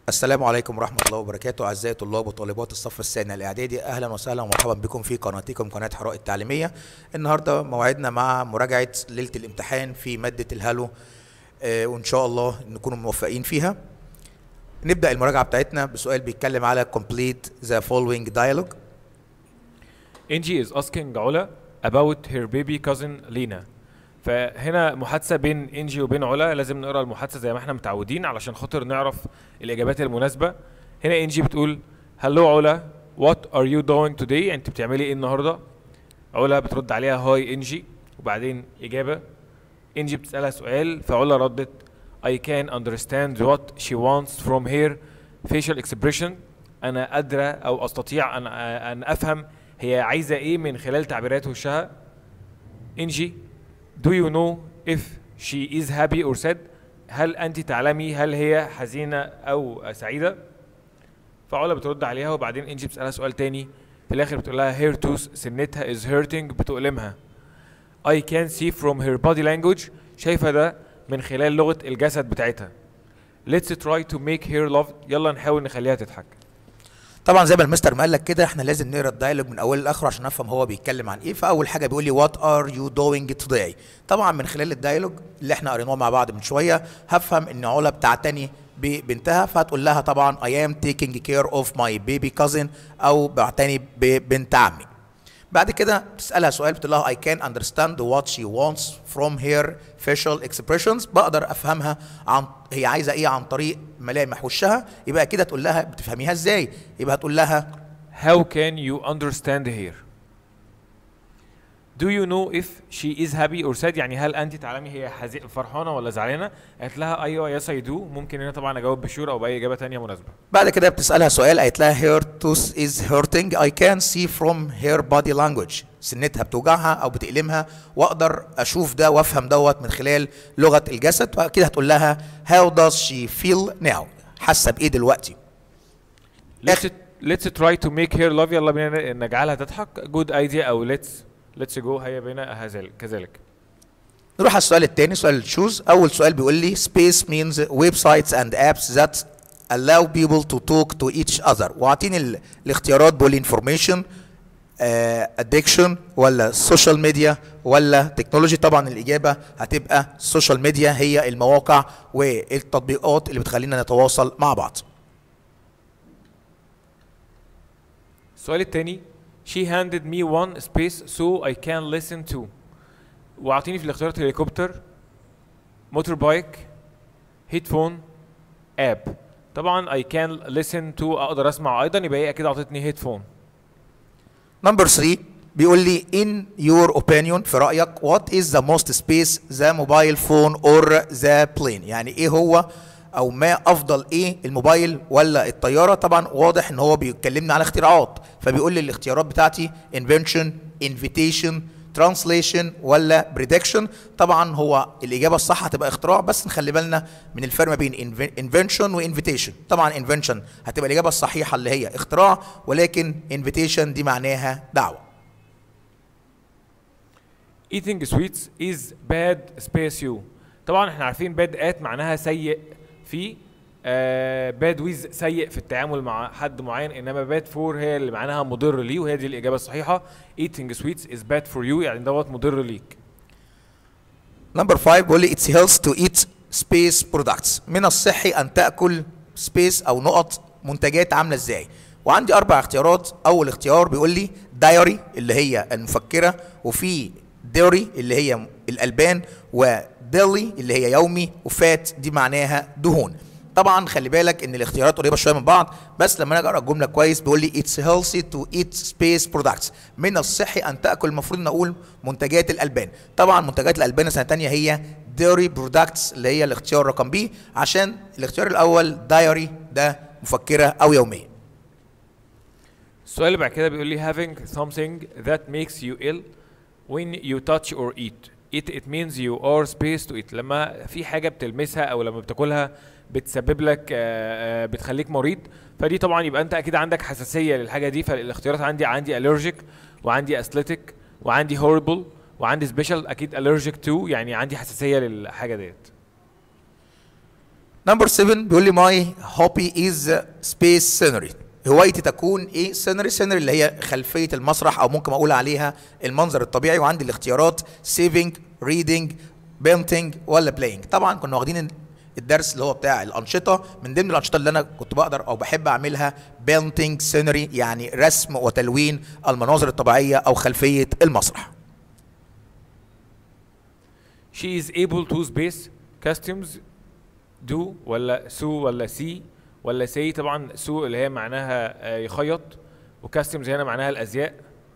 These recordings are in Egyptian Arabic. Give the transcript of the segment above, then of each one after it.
السلام عليكم ورحمة الله وبركاته أعزائي طلاب وطالبات الصف الثاني الإعدادي أهلا وسهلا ومرحبا بكم في قناتكم قناة حراء التعليمية النهاردة موعدنا مع مراجعة ليلة الامتحان في مادة الهالو آه، وإن شاء الله نكون موفقين فيها نبدأ المراجعة بتاعتنا بسؤال بيتكلم على complete the following dialogue Angie is asking علا about her baby cousin Lena فهنا محادثة بين انجي وبين علا لازم نقرا المحادثة زي ما احنا متعودين علشان خاطر نعرف الإجابات المناسبة هنا انجي بتقول هلو علا what are you doing today انت بتعملي ايه النهاردة علا بترد عليها هاي انجي وبعدين إجابة انجي بتسألها سؤال فعلا ردت I can understand what she wants from her facial expression أنا قادرة أو أستطيع أن أن أفهم هي عايزة إيه من خلال تعبيرات وشها انجي do you know if she is happy or sad هل أنت تعلمي هل هي حزينة أو سعيدة فعلا بترد عليها وبعدين انجي بتسألها سؤال تاني في الآخر بتقول لها her tooth سنتها is hurting بتؤلمها I can see from her body language شايفة ده من خلال لغة الجسد بتاعتها let's try to make her love يلا نحاول نخليها تضحك طبعا زي ما المستر ما قال لك كده احنا لازم نقرا الدايلوج من اوله لاخره عشان نفهم هو بيتكلم عن ايه فاول حاجه بيقول لي وات ار يو دوينج today طبعا من خلال الدايلوج اللي احنا قريناه مع بعض من شويه هفهم ان علا بتعتني ببنتها فهتقول لها طبعا I am taking care of my baby cousin او بعتني ببنت عمي بعد كده بتسألها سؤال بتقول لها I can understand what she wants from her facial expressions بقدر افهمها عن هي عايزه ايه عن طريق ملامح وشها يبقى كده تقول لها بتفهميها ازاي يبقى هتقول لها how can you understand her do you know if she is happy or sad يعني هل انت تعلمي هي حزي... فرحانه ولا زعلانه قالت لها ايوه يس اي دو ممكن هنا طبعا اجاوب بشور او باي اجابه تانية مناسبه بعد كده بتسألها سؤال قالت لها her tooth is hurting I can see from her body language سنتها بتوجعها او بتألمها واقدر اشوف ده وافهم دوت من خلال لغة الجسد فاكيد هتقول لها how does she feel now حاسة بايه دلوقتي let's let's try to make her love يلا بينا نجعلها تضحك good idea او let's let's go هيا بنا هذلك كذلك نروح على السؤال الثاني سؤال تشوز اول سؤال بيقول لي space means websites and apps that allow people to talk to each other واعطيني ال- الاختيارات بيقول لي information آه، addiction ولا social media ولا تكنولوجي طبعا الاجابه هتبقى social media هي المواقع والتطبيقات اللي بتخلينا نتواصل مع بعض السؤال التاني she handed me one space so I can listen to واعطيني في الاختيارات هليكوبتر موتور بايك هيدفون اب طبعا I can listen to اقدر اسمع ايضا يبقى هي اكيد اعطتني هيدفون نمبر 3 بيقول لي in your opinion في رأيك what is the most space the mobile phone or the plane يعني ايه هو او ما افضل ايه الموبايل ولا الطيارة طبعا واضح ان هو بيكلمني على اختراعات فبيقول لي الاختيارات بتاعتي invention invitation translation ولا prediction طبعا هو الاجابه الصح هتبقى اختراع بس نخلي بالنا من الفرق ما بين inven- invention وانفيتيشن طبعا invention هتبقى الاجابه الصحيحه اللي هي اختراع ولكن invitation دي معناها دعوه eating sweets is bad space you طبعا احنا عارفين bad at معناها سيء في آه bad with سيء في التعامل مع حد معين انما bad for هي اللي معناها مضر ليه وهي دي الاجابه الصحيحه eating sweets is bad for you يعني دوت مضر ليك نمبر 5 بيقول لي it's health to eat space products من الصحي ان تاكل سبيس او نقط منتجات عامله ازاي وعندي اربع اختيارات اول اختيار بيقول لي دايري اللي هي المفكره وفي ديري اللي هي الالبان وديلي اللي هي يومي وفات دي معناها دهون طبعا خلي بالك ان الاختيارات قريبه شويه من بعض بس لما انا اجي اقرا الجمله كويس بيقول لي اتس healthy تو ايت سبيس برودكتس من الصحي ان تاكل المفروض نقول منتجات الالبان طبعا منتجات الالبان سنه ثانيه هي ديري برودكتس اللي هي الاختيار رقم بي عشان الاختيار الاول دايري ده مفكره او يوميه السؤال اللي بعد كده بيقول لي having something that makes you ill when you touch or eat it it means you are space to eat لما في حاجه بتلمسها او لما بتاكلها بتسبب لك آه، آه، بتخليك مريض فدي طبعا يبقى انت اكيد عندك حساسيه للحاجه دي فالاختيارات عندي عندي allergic وعندي athletic وعندي horrible وعندي special اكيد allergic to يعني عندي حساسيه للحاجه ديت نمبر 7 بيقول لي ماي هوبي از سبيس سينري هوايتي تكون ايه سينري سينري اللي هي خلفيه المسرح او ممكن اقول عليها المنظر الطبيعي وعندي الاختيارات سيفنج ريدنج بينتنج ولا بلاينج طبعا كنا واخدين الدرس اللي هو بتاع الانشطه من ضمن الانشطه اللي انا كنت بقدر او بحب اعملها بينتنج سينري يعني رسم وتلوين المناظر الطبيعيه او خلفيه المسرح She is able to space costumes do ولا سو ولا سي ولا سي طبعا سو اللي هي معناها آه، يخيط وكاستمز هنا معناها الازياء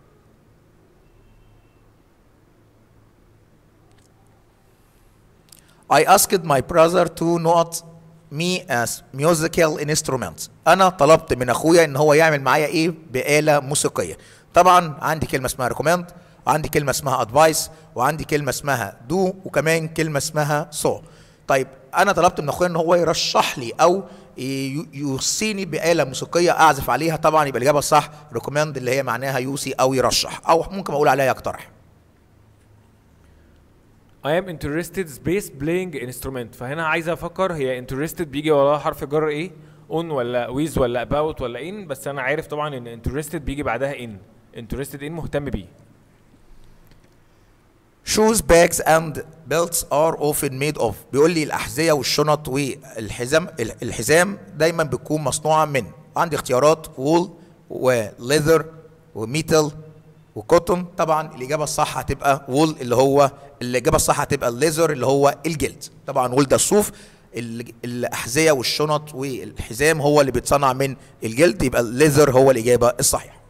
I asked my brother to note me as musical instrument. أنا طلبت من أخويا إن هو يعمل معايا إيه بآلة موسيقية. طبعا عندي كلمة اسمها recommend وعندي كلمة اسمها advice وعندي كلمة اسمها do وكمان كلمة اسمها so. طيب أنا طلبت من أخويا إن هو يرشح لي أو ي- يوصيني بآلة موسيقية أعزف عليها طبعا يبقى الإجابة الصح recommend اللي هي معناها يوصي أو يرشح أو ممكن أقول عليها يقترح. I am interested space playing instrument فهنا عايز افكر هي interested بيجي وراها حرف جر ايه on ولا with ولا about ولا in بس انا عارف طبعا ان interested بيجي بعدها in interested in مهتم بيه Shoes, bags and belts are often made of بيقول لي الأحذية والشنط والحزام الحزام دايما بتكون مصنوعة من عندي اختيارات wool وليذر وميتال وكوتون طبعا الإجابة الصح هتبقى wool اللي هو الإجابة الصح هتبقى الليذر اللي هو الجلد طبعا wool ده الصوف ال- الأحذية والشنط والحزام هو اللي بيتصنع من الجلد يبقى الليذر هو الإجابة الصحيحة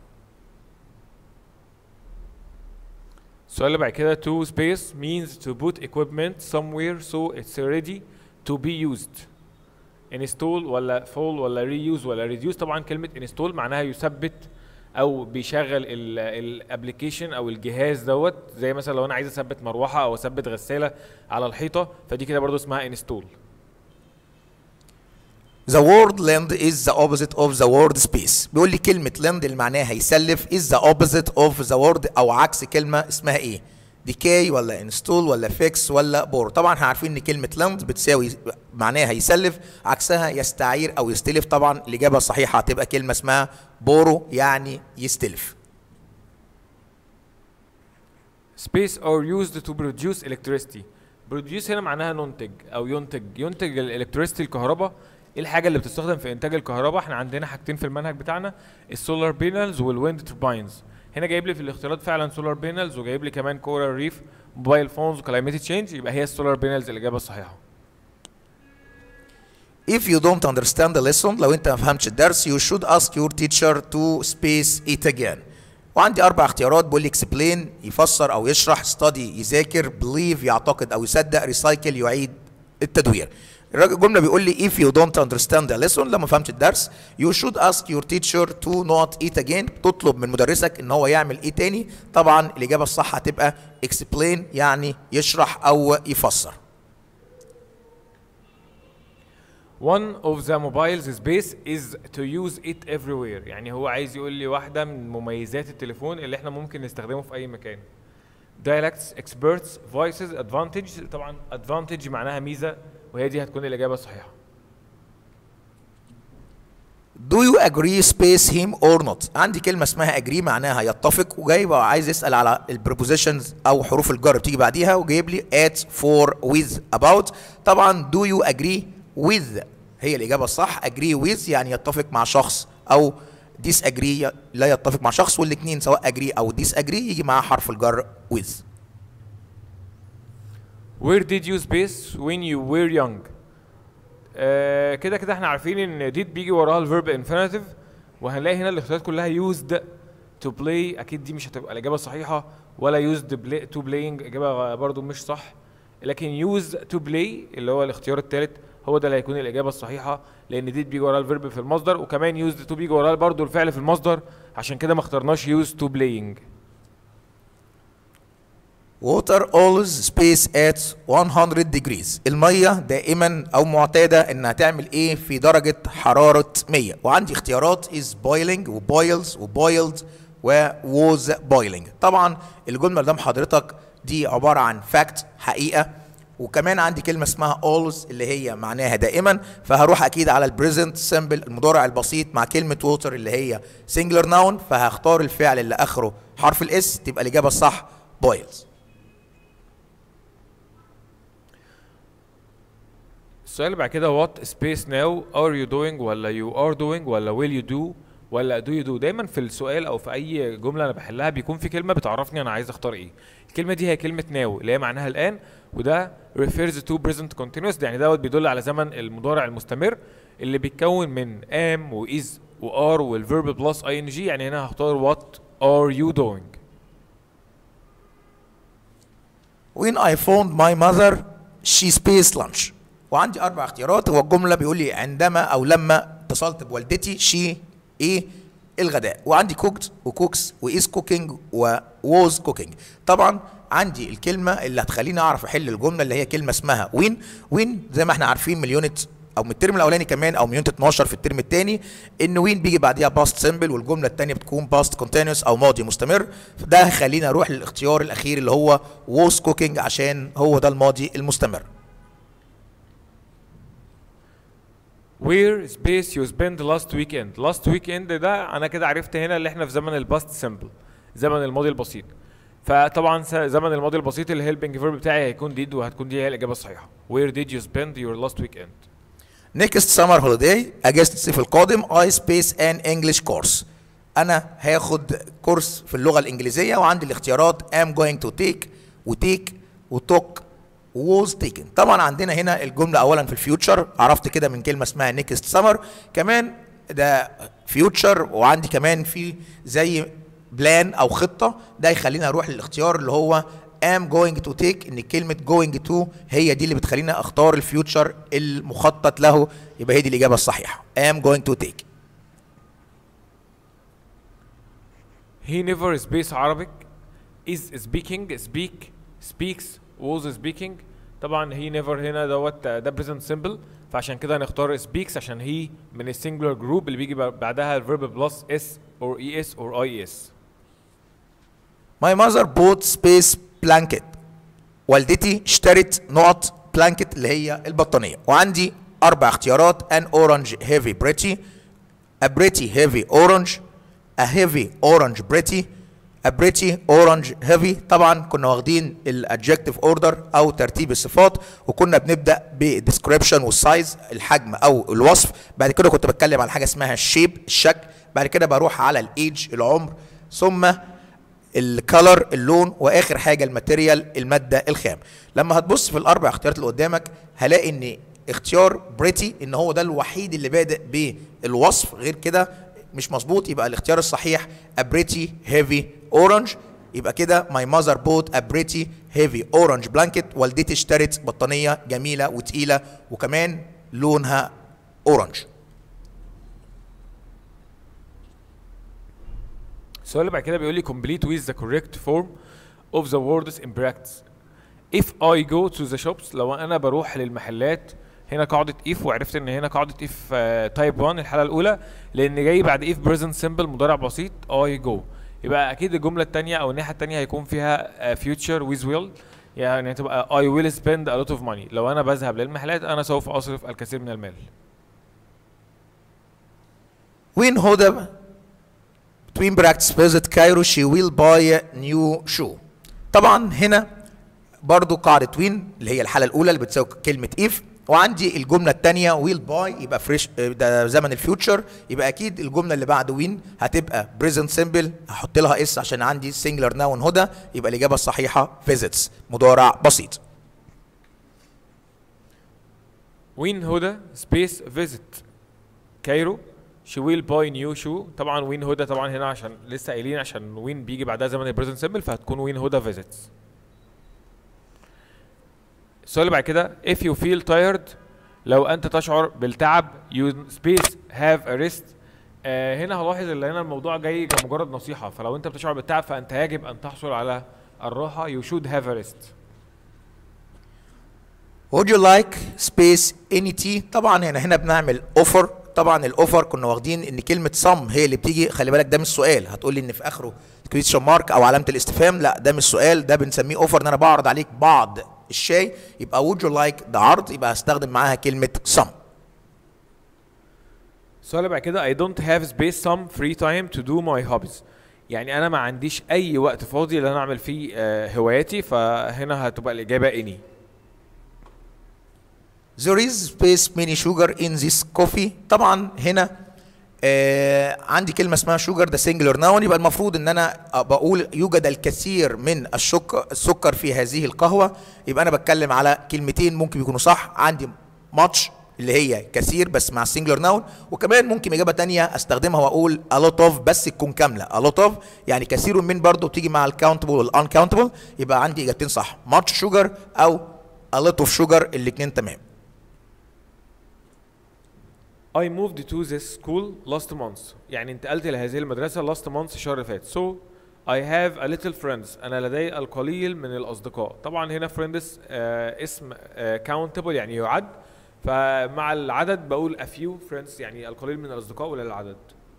السؤال اللي بعد كده to space means to put equipment somewhere so it's ready to be used install ولا fall ولا reuse ولا reduce طبعا كلمة install معناها يثبت او بيشغل الابلكيشن او الجهاز دوت زي مثلا لو انا عايز اثبت مروحة او اثبت غسالة على الحيطة فدي كده برضو اسمها install The word land is the opposite of the word space بيقول لي كلمة land اللي معناها يسلف is the opposite of the word أو عكس كلمة اسمها إيه؟ decay ولا install ولا fix ولا بور طبعا احنا عارفين ان كلمة land بتساوي معناها يسلف عكسها يستعير أو يستلف طبعا الإجابة الصحيحة هتبقى كلمة اسمها بورو يعني يستلف space are used to produce electricity produce هنا معناها ننتج او ينتج ينتج الالكتريستي الكهرباء ايه الحاجه اللي بتستخدم في انتاج الكهرباء احنا عندنا حاجتين في المنهج بتاعنا السولار بينلز والويند توربينز هنا جايب لي في الاختيارات فعلا سولار بينلز وجايب لي كمان كورال ريف موبايل فونز وكلايميتي تشينج يبقى هي السولار بينلز الاجابه الصحيحه If you don't understand the lesson لو انت ما فهمتش الدرس you should ask your teacher to space it again وعندي اربع اختيارات بيقول لي explain يفسر او يشرح study يذاكر believe يعتقد او يصدق recycle يعيد التدوير الراجل الجمله بيقول لي if you don't understand the lesson لما فهمتش الدرس you should ask your teacher to not it again تطلب من مدرسك ان هو يعمل ايه تاني طبعا الاجابه الصح هتبقى explain يعني يشرح او يفسر One of the mobile's space is to use it everywhere يعني هو عايز يقول لي واحدة من مميزات التليفون اللي احنا ممكن نستخدمه في أي مكان dialects experts voices advantage طبعا advantage معناها ميزة وهي دي هتكون الإجابة الصحيحة Do you agree space him or not؟ عندي كلمة اسمها agree معناها يتفق وجايب عايز يسأل على البريبوزيشنز أو حروف الجر بتيجي بعديها وجايب لي at for with about طبعا do you agree with هي الإجابة الصح agree with يعني يتفق مع شخص أو disagree لا يتفق مع شخص والاثنين سواء agree أو disagree يجي معاه حرف الجر with Where did you space when you were young آه كده كده احنا عارفين ان did بيجي وراها الفيرب infinitive وهنلاقي هنا الاختيارات كلها used to play اكيد دي مش هتبقى الاجابه الصحيحه ولا used play to playing اجابه برضو مش صح لكن use to play اللي هو الاختيار الثالث هو ده اللي هيكون الاجابه الصحيحه لان did بيجي وراها الفيرب في المصدر وكمان used to بيجي وراها برضو الفعل في المصدر عشان كده ما اخترناش used to playing water always space at 100 degrees المية دائما او معتادة انها تعمل ايه في درجة حرارة 100 وعندي اختيارات is boiling و boils و boiled و was boiling طبعا الجملة اللي قدام حضرتك دي عبارة عن fact حقيقة وكمان عندي كلمه اسمها always اللي هي معناها دائما فهروح اكيد على البريزنت سيمبل المضارع البسيط مع كلمه ووتر اللي هي singular noun فهختار الفعل اللي اخره حرف الاس تبقى الاجابه الصح boils السؤال اللي بعد كده what space now are you doing ولا you are doing ولا will you do ولا do you do دايما في السؤال او في اي جمله انا بحلها بيكون في كلمه بتعرفني انا عايز اختار ايه الكلمه دي هي كلمه now اللي هي معناها الان وده refers to present continuous يعني دوت بيدل على زمن المضارع المستمر اللي بيتكون من am و is و are والverb plus ing يعني هنا هختار what are you doing when I phoned my mother she spaced lunch وعندي اربع اختيارات هو الجمله بيقول لي عندما او لما اتصلت بوالدتي شي ايه الغداء وعندي كوكت وكوكس وايز كوكينج ووز كوكينج طبعا عندي الكلمه اللي هتخليني اعرف احل الجمله اللي هي كلمه اسمها وين وين زي ما احنا عارفين من اليونت او من الترم الاولاني كمان او من يونت 12 في الترم الثاني ان وين بيجي بعديها باست سيمبل والجمله الثانيه بتكون باست كونتينوس او ماضي مستمر ده هيخليني اروح للاختيار الاخير اللي هو ووز كوكينج عشان هو ده الماضي المستمر where space you spent last weekend last weekend ده انا كده عرفت هنا اللي احنا في زمن الباست سيمبل زمن الماضي البسيط فطبعا س- زمن الماضي البسيط الهيلبنج فيرب بتاعي هيكون did وهتكون دي هي الاجابه الصحيحه where did you spend your last weekend next summer holiday اجازه الصيف القادم I space an English course انا هاخد كورس في اللغه الانجليزيه وعندي الاختيارات am going to take وتيك وتوك was taken طبعا عندنا هنا الجمله اولا في الفيوتشر عرفت كده من كلمه اسمها next summer كمان ده فيوتشر وعندي كمان في زي بلان او خطه ده يخليني اروح للاختيار اللي هو am going to take ان كلمه going to هي دي اللي بتخليني اختار الفيوتشر المخطط له يبقى هي دي الاجابه الصحيحه am going to take he never speaks Arabic is speaking speak speaks was speaking طبعا he never هنا دوت ده present simple فعشان كده هنختار speaks عشان he من السنجلر جروب اللي بيجي بعدها الفيرب بلس s or es or ies My mother bought space blanket والدتي اشترت نقط بلانكت اللي هي البطانية وعندي أربع اختيارات an orange heavy pretty a pretty heavy orange a heavy orange pretty a pretty orange heavy طبعا كنا واخدين الادجكتيف اوردر او ترتيب الصفات وكنا بنبدا بالديسكريبشن والسايز الحجم او الوصف بعد كده كنت بتكلم على حاجه اسمها الشيب الشكل بعد كده بروح على الايدج العمر ثم الكالر اللون واخر حاجه الماتيريال الماده الخام لما هتبص في الاربع اختيارات اللي قدامك هلاقي ان اختيار بريتي ان هو ده الوحيد اللي بادئ بالوصف غير كده مش مظبوط يبقى الاختيار الصحيح a pretty heavy orange يبقى كده my mother bought a pretty heavy orange blanket والدتي اشترت بطانيه جميله وتقيله وكمان لونها اورنج السؤال اللي بعد كده بيقول لي complete with the correct form of the words in brackets if I go to the shops لو انا بروح للمحلات هنا قاعدة if وعرفت ان هنا قاعدة if uh, type 1 الحالة الأولى لأن جاي بعد if present simple مضارع بسيط I go يبقى أكيد الجملة التانية أو الناحية التانية هيكون فيها uh, future with will يعني هتبقى I will spend a lot of money لو أنا بذهب للمحلات أنا سوف أصرف الكثير من المال when Hoda between brackets visit Cairo she will buy a new shoe طبعا هنا برضو قاعدة وين اللي هي الحالة الأولى اللي بتساوي كلمة if وعندي الجملة الثانية ويل باي يبقى فريش ده زمن الفيوتشر يبقى أكيد الجملة اللي بعد وين هتبقى بريزنت سيمبل هحط لها اس عشان عندي سنجلر ناون هدى يبقى الإجابة الصحيحة فيزيتس مضارع بسيط وين هدى سبيس فيزيت كايرو she will buy new shoe طبعا وين هدى طبعا هنا عشان لسه قايلين عشان وين بيجي بعدها زمن البريزنت سيمبل فهتكون وين هدى فيزيتس السؤال اللي بعد كده if you feel tired لو انت تشعر بالتعب you space have a rest آه هنا هلاحظ ان هنا الموضوع جاي كمجرد نصيحه فلو انت بتشعر بالتعب فانت يجب ان تحصل على الراحه you should have a rest would you like space any tea طبعا هنا هنا بنعمل اوفر طبعا الاوفر كنا واخدين ان كلمه صم هي اللي بتيجي خلي بالك ده مش سؤال هتقول لي ان في اخره كويستشن مارك او علامه الاستفهام لا ده مش سؤال ده بنسميه اوفر ان انا بعرض عليك بعض الشاي يبقى would you like ده عرض يبقى هستخدم معاها كلمه some السؤال اللي بعد كده I don't have space some free time to do my hobbies يعني انا ما عنديش اي وقت فاضي اللي انا اعمل فيه آه، هواياتي فهنا هتبقى الاجابه any There is space many sugar in this coffee طبعا هنا آه عندي كلمة اسمها sugar ده singular noun يبقى المفروض ان انا بقول يوجد الكثير من السكر السكر في هذه القهوة يبقى انا بتكلم على كلمتين ممكن يكونوا صح عندي much اللي هي كثير بس مع singular noun وكمان ممكن اجابة تانية استخدمها واقول a lot of بس تكون كاملة a lot of يعني كثير من برضه بتيجي مع الكاونتبل والانكاونتبل يبقى عندي اجابتين صح much sugar او a lot of sugar الاتنين تمام I moved to this school last month يعني انتقلت لهذه المدرسة last month الشهر اللي فات so I have a little friends أنا لدي القليل من الأصدقاء طبعا هنا friends آه اسم آه countable يعني يعد فمع العدد بقول a few friends يعني القليل من الأصدقاء ولا العدد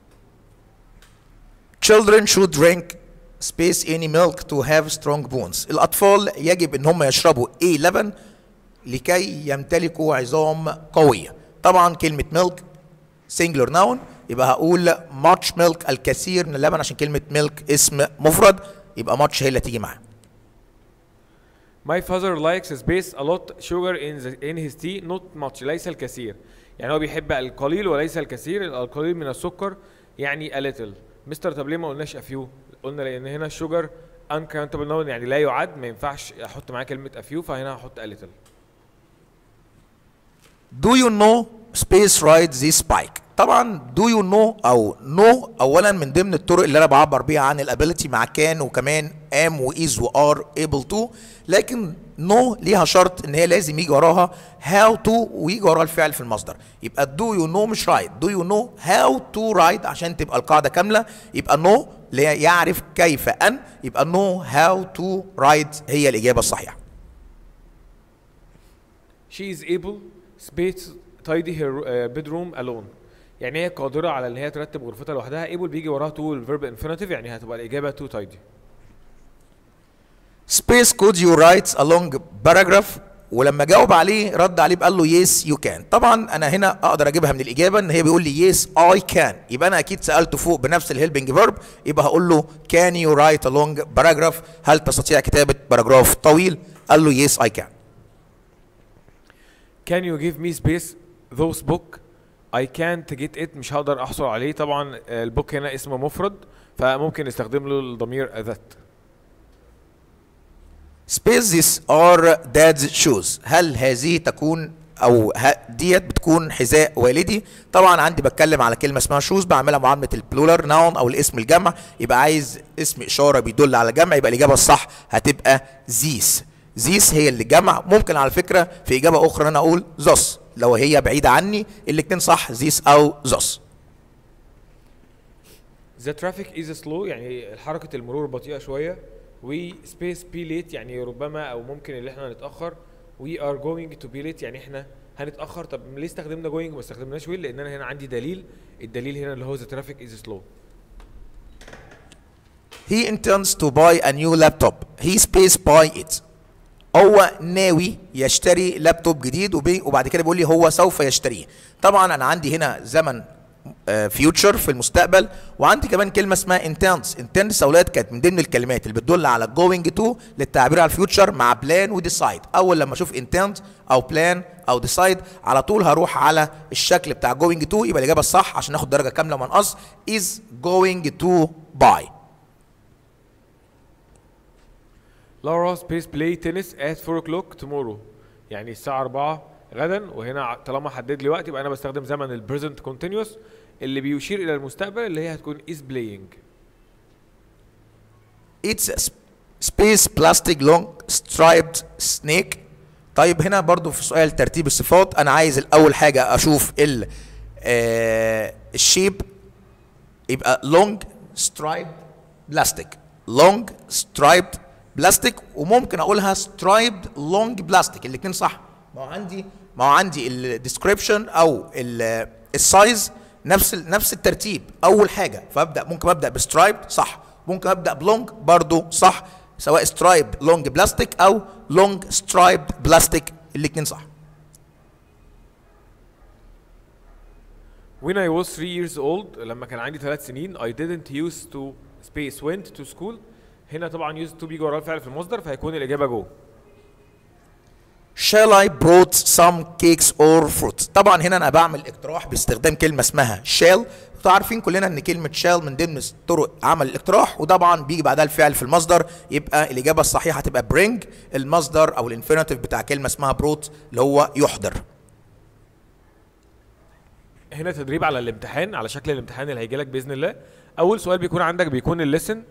Children should drink space any milk to have strong bones. الأطفال يجب إن هم يشربوا أي لبن لكي يمتلكوا عظام قوية. طبعا كلمة milk singular noun يبقى هقول much milk الكثير من اللبن عشان كلمة milk اسم مفرد يبقى much هي اللي تيجي معاه. My father likes space a lot sugar in the, in his tea not much ليس الكثير يعني هو بيحب القليل وليس الكثير القليل من السكر يعني a little مستر طب ليه ما قلناش a few قلنا لان هنا sugar uncountable noun يعني لا يعد ما ينفعش احط معاه كلمه a few فهنا هحط a little Do you know space ride this bike؟ طبعا do you know او know اولا من ضمن الطرق اللي انا بعبر بيها عن الابيلتي مع كان وكمان am و is و are able to لكن know ليها شرط ان هي لازم يجي وراها how to ويجي وراها الفعل في المصدر يبقى do you know مش ride do you know how to ride عشان تبقى القاعده كامله يبقى know اللي هي يعرف كيف ان يبقى know how to ride هي الاجابه الصحيحه she is able space tidy her uh, bedroom alone يعني هي قادرة على ان هي ترتب غرفتها لوحدها able بيجي وراها to الفيرب infinitive يعني هتبقى الإجابة to tidy space could you write along paragraph ولما جاوب عليه رد عليه بقال له yes you can طبعا انا هنا اقدر اجيبها من الاجابه ان هي بيقول لي yes I can يبقى انا اكيد سالته فوق بنفس الهيلبنج فيرب يبقى هقول له can you write along paragraph هل تستطيع كتابه باراجراف طويل قال له yes I can can you give me space those book I can't get it مش هقدر احصل عليه طبعا آه، البوك هنا اسمه مفرد فممكن نستخدم له الضمير ذات space this are dad's shoes هل هذه تكون او ه- ديت بتكون حذاء والدي طبعا عندي بتكلم على كلمه اسمها شوز بعملها معامله البلولر ناون او الاسم الجمع يبقى عايز اسم اشاره بيدل على جمع يبقى الاجابه الصح هتبقى زيس زيس هي اللي جمع ممكن على فكره في اجابه اخرى انا اقول زوس لو هي بعيده عني الاتنين صح زيس او زوس The traffic is slow يعني حركة المرور بطيئة شوية we space be late يعني ربما أو ممكن اللي احنا نتأخر we are going to be late يعني احنا هنتأخر طب ليه استخدمنا going وما استخدمناش will لأن أنا هنا عندي دليل الدليل هنا اللي هو the traffic is slow He intends to buy a new laptop. He space buy it. هو ناوي يشتري لابتوب جديد وبي- وبعد كده بيقول لي هو سوف يشتريه. طبعا انا عندي هنا زمن فيوتشر في المستقبل وعندي كمان كلمه اسمها intends. intends اولاد كانت من ضمن الكلمات اللي بتدل على going to للتعبير على الفيوتشر مع plan وديسايد. اول لما اشوف intend او plan او decide على طول هروح على الشكل بتاع going to يبقى الاجابه الصح عشان ناخد درجه كامله وما نقص is going to buy. Laura space play tennis at 4 o'clock tomorrow يعني الساعة 4 غدا وهنا ع- طالما حدد لي وقت يبقى أنا بستخدم زمن ال present continuous اللي بيشير إلى المستقبل اللي هي هتكون is playing It's a sp- space plastic long striped snake طيب هنا برضو في سؤال ترتيب الصفات انا عايز الاول حاجه اشوف ال آه الشيب يبقى long striped plastic long striped plastic وممكن اقولها striped long plastic الاثنين صح ما هو عندي ما هو عندي الديسكريبشن او ال- السايز نفس ال- نفس الترتيب اول حاجه فابدا ممكن ابدا بسترايب صح ممكن ابدا بلونج برضو صح سواء سترايب لونج بلاستيك او لونج سترايب بلاستيك الاثنين صح When I was 3 years old لما كان عندي ثلاث سنين I didn't used to space went to school هنا طبعا used to بيجي وراه الفعل في المصدر فهيكون الإجابة جو Shall I brought some cakes or fruit طبعا هنا انا بعمل اقتراح باستخدام كلمه اسمها shall انتوا عارفين كلنا ان كلمه shall من ضمن طرق عمل الاقتراح وطبعا بيجي بعدها الفعل في المصدر يبقى الاجابه الصحيحه هتبقى bring المصدر او الانفينيتيف بتاع كلمه اسمها brought اللي هو يحضر هنا تدريب على الامتحان على شكل الامتحان اللي هيجي لك باذن الله اول سؤال بيكون عندك بيكون الليسن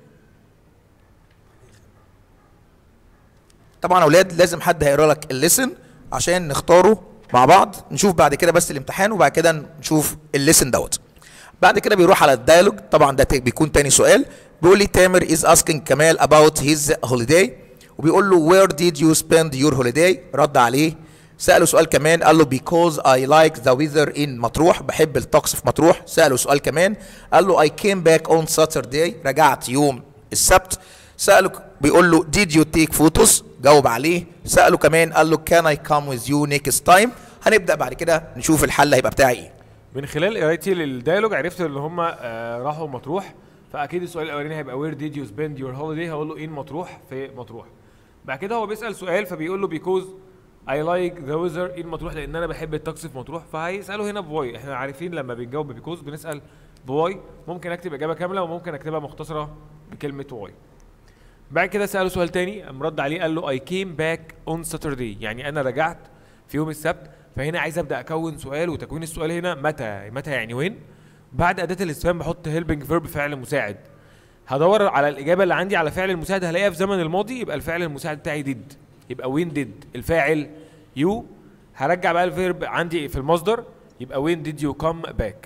طبعا يا اولاد لازم حد هيقرا لك الليسن عشان نختاره مع بعض نشوف بعد كده بس الامتحان وبعد كده نشوف الليسن دوت بعد كده بيروح على الديالوج طبعا ده بيكون تاني سؤال بيقول لي تامر is asking كمال about his holiday وبيقول له where did you spend your holiday رد عليه سأله سؤال كمان قال له because I like the weather in مطروح بحب الطقس في مطروح سأله سؤال كمان قال له I came back on Saturday رجعت يوم السبت سأله بيقول له did you take photos جاوب عليه سأله كمان قال له can I come with you next time هنبدأ بعد كده نشوف الحل هيبقى بتاعي ايه من خلال قرايتي للديالوج عرفت ان هم آه راحوا مطروح فاكيد السؤال الاولاني هيبقى where did you spend your holiday هقول له in مطروح في مطروح بعد كده هو بيسال سؤال فبيقول له because I like the weather in مطروح لان انا بحب الطقس في مطروح فهيساله هنا بواي احنا عارفين لما بنجاوب بيكوز بنسال بواي ممكن اكتب اجابه كامله وممكن اكتبها مختصره بكلمه واي بعد كده ساله سؤال تاني قام رد عليه قال له I came back on Saturday يعني انا رجعت في يوم السبت فهنا عايز ابدا اكون سؤال وتكوين السؤال هنا متى متى يعني وين بعد اداه الاستفهام بحط هيلبنج فيرب فعل مساعد هدور على الاجابه اللي عندي على فعل المساعد هلاقيها في زمن الماضي يبقى الفعل المساعد بتاعي ديد يبقى وين ديد الفاعل يو هرجع بقى الفيرب عندي في المصدر يبقى وين did you come back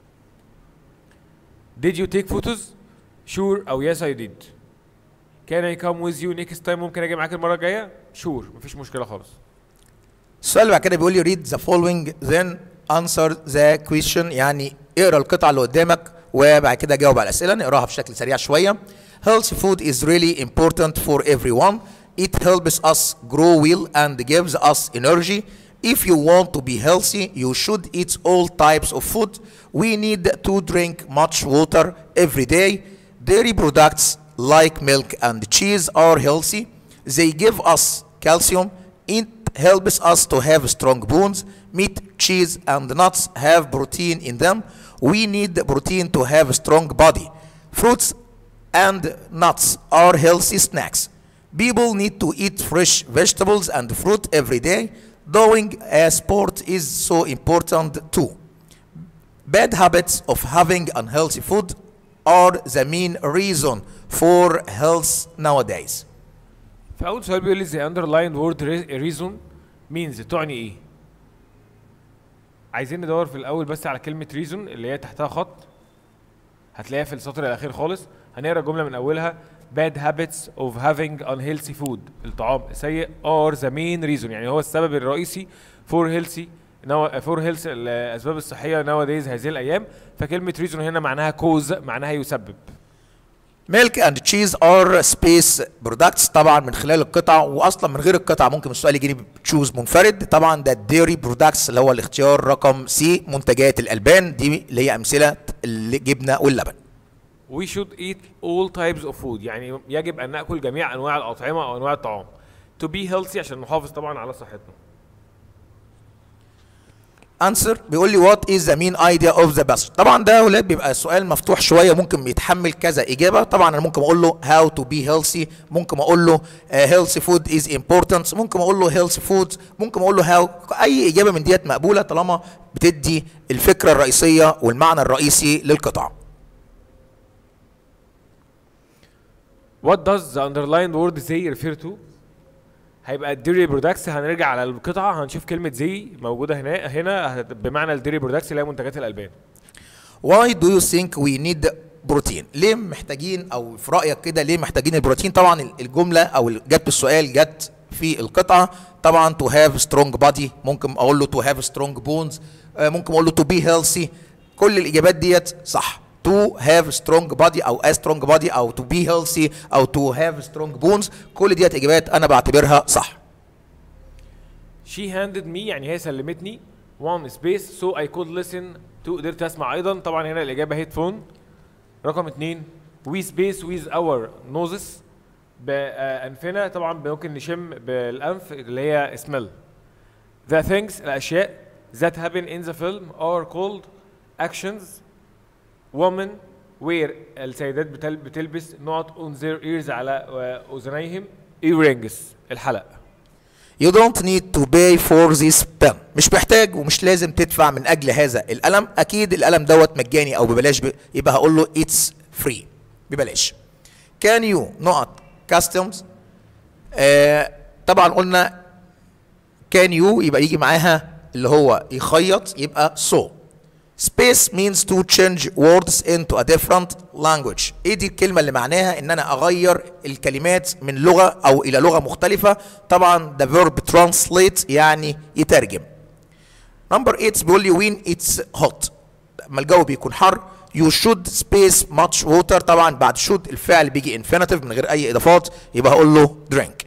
did you take photos sure او yes I did can I come with you next time ممكن اجي معاك المره الجايه sure مفيش مشكله خالص السؤال اللي بعد كده بيقول لي read the following then answer the question يعني اقرا القطعه اللي قدامك وبعد كده جاوب على الاسئله نقراها بشكل سريع شويه healthy food is really important for everyone it helps us grow well and gives us energy if you want to be healthy you should eat all types of food we need to drink much water every day dairy products like milk and cheese are healthy they give us calcium it helps us to have strong bones meat cheese and nuts have protein in them we need protein to have a strong body fruits and nuts are healthy snacks people need to eat fresh vegetables and fruit every day doing a sport is so important too bad habits of having unhealthy food are the main reason for health nowadays فاول سؤال بيقول لي the underlined word re- reason means تعني ايه عايزين ندور في الاول بس على كلمه reason اللي هي تحتها خط هتلاقيها في السطر الاخير خالص هنقرا الجمله من اولها bad habits of having unhealthy food الطعام سيء are the main reason يعني هو السبب الرئيسي for healthy نو for health الاسباب الصحيه nowadays هذه الايام فكلمه reason هنا معناها cause معناها يسبب milk and cheese are space products طبعا من خلال القطع واصلا من غير القطع ممكن السؤال يجي تشوز منفرد طبعا ده الديري برودكتس اللي هو الاختيار رقم سي منتجات الالبان دي اللي هي امثله الجبنه واللبن We should eat all types of food يعني يجب أن نأكل جميع أنواع الأطعمة أو أنواع الطعام to be healthy عشان نحافظ طبعا على صحتنا answer بيقول لي what is the main idea of the passage طبعا ده يا ولاد بيبقى السؤال مفتوح شويه ممكن يتحمل كذا اجابه طبعا انا ممكن اقول له how to be healthy ممكن اقول له uh, healthy food is important ممكن اقول له healthy food ممكن اقول له how اي اجابه من ديت مقبوله طالما بتدي الفكره الرئيسيه والمعنى الرئيسي للقطعه What does the underlined word they refer to هيبقى الديري برودكتس هنرجع على القطعة هنشوف كلمة زي موجودة هنا هنا هت- بمعنى الديري برودكتس اللي هي منتجات الألبان Why do you think we need بروتين؟ ليه محتاجين او في رايك كده ليه محتاجين البروتين؟ طبعا الجمله او جت بالسؤال جت في القطعه طبعا to have strong body ممكن اقول له to have strong bones آه، ممكن اقول له to be healthy كل الاجابات ديت صح to have strong body او a strong body او to be healthy او to have strong bones كل ديت اجابات انا بعتبرها صح she handed me يعني هي سلمتني one space so I could listen to قدرت اسمع ايضا طبعا هنا الاجابه هيدفون رقم اتنين we space with our noses بانفنا طبعا ممكن نشم بالانف اللي هي smell the things الاشياء that happen in the film are called actions women where السيدات بتل بتلبس نقط on their ears على آه، اذنيهم earrings الحلق You don't need to pay for this pen مش محتاج ومش لازم تدفع من اجل هذا القلم اكيد القلم دوت مجاني او ببلاش ب... يبقى هقول له it's free ببلاش can you نقط customs آه طبعا قلنا can you يبقى يجي معاها اللي هو يخيط يبقى so space means to change words into a different language ايه دي الكلمة اللي معناها ان انا اغير الكلمات من لغة او الى لغة مختلفة طبعا the verb translate يعني يترجم نمبر 8 بيقول لي when it's hot لما الجو بيكون حر you should space much water طبعا بعد should الفعل بيجي infinitive من غير اي اضافات يبقى هقول له drink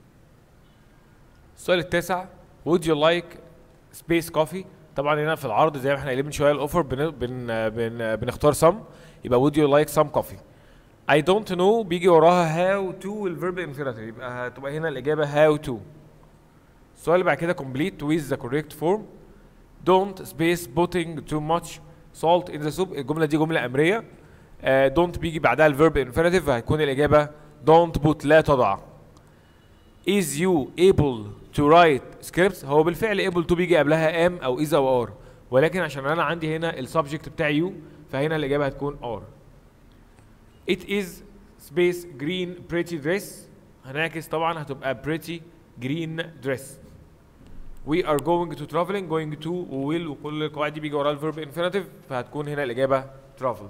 السؤال التاسع would you like space coffee طبعا هنا في العرض زي ما احنا قايلين من شويه الاوفر بن بن بن بنختار some يبقى would you like some coffee I don't know بيجي وراها how to الفيرب infinitive يبقى هتبقى هنا الاجابه how to السؤال اللي بعد كده complete with the correct form don't space putting too much salt in the soup الجمله دي جمله امريه آه don't بيجي بعدها الفيرب infinitive هيكون الاجابه don't put لا تضع is you able to write scripts هو بالفعل able to بيجي قبلها am او is او are ولكن عشان انا عندي هنا السبجكت بتاعي you فهنا الاجابه هتكون are it is space green pretty dress هنعكس طبعا هتبقى pretty green dress we are going to traveling going to و will وكل القواعد دي بيجي وراها الفيرب infinitive فهتكون هنا الاجابه travel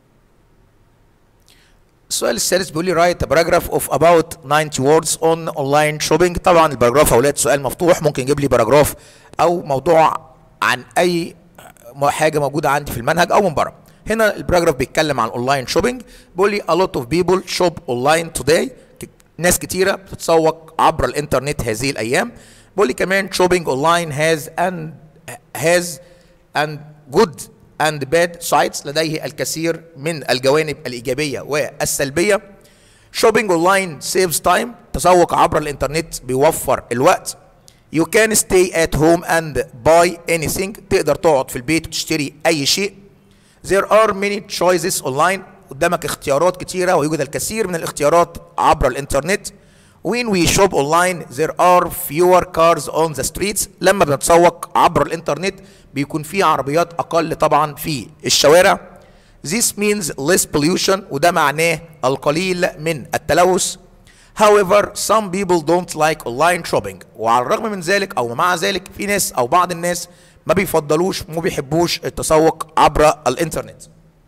السؤال الثالث بيقول لي write a paragraph of about 90 words on online shopping طبعا الباراجراف يا اولاد سؤال مفتوح ممكن يجيب لي باراجراف او موضوع عن اي حاجه موجوده عندي في المنهج او من بره هنا الباراجراف بيتكلم عن اونلاين شوبينج بيقول لي a lot of people shop online today ك- ناس كتيره بتتسوق عبر الانترنت هذه الايام بيقول لي كمان shopping online has and has and good and bad sides لديه الكثير من الجوانب الإيجابية والسلبية shopping online saves time تسوق عبر الإنترنت بيوفر الوقت you can stay at home and buy anything تقدر تقعد في البيت وتشتري أي شيء there are many choices online قدامك اختيارات كتيرة ويوجد الكثير من الاختيارات عبر الإنترنت when we shop online there are fewer cars on the streets لما بنتسوق عبر الانترنت بيكون في عربيات اقل طبعا في الشوارع this means less pollution وده معناه القليل من التلوث however some people don't like online shopping وعلى الرغم من ذلك او مع ذلك في ناس او بعض الناس ما بيفضلوش وما بيحبوش التسوق عبر الانترنت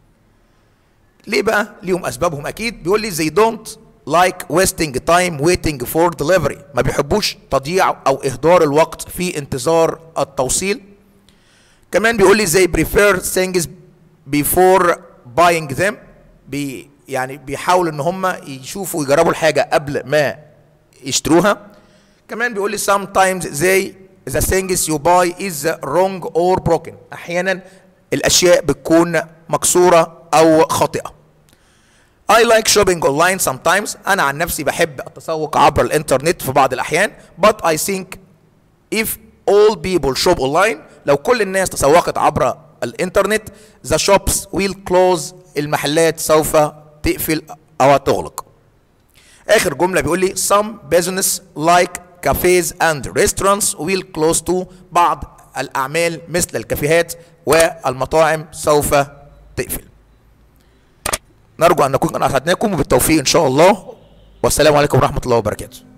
ليه بقى؟ ليهم اسبابهم اكيد بيقول لي they don't like wasting time waiting for delivery ما بيحبوش تضييع او اهدار الوقت في انتظار التوصيل كمان بيقول لي they prefer things before buying them بي يعني بيحاولوا ان هم يشوفوا ويجربوا الحاجه قبل ما يشتروها كمان بيقول لي sometimes they the things you buy is wrong or broken احيانا الاشياء بتكون مكسوره او خاطئه I like shopping online sometimes انا عن نفسي بحب التسوق عبر الانترنت في بعض الاحيان but I think if all people shop online لو كل الناس تسوقت عبر الانترنت the shops will close المحلات سوف تقفل او تغلق اخر جمله بيقول لي some business like cafes and restaurants will close to بعض الاعمال مثل الكافيهات والمطاعم سوف تقفل نرجو ان نكون قد اسعدناكم وبالتوفيق ان شاء الله والسلام عليكم ورحمه الله وبركاته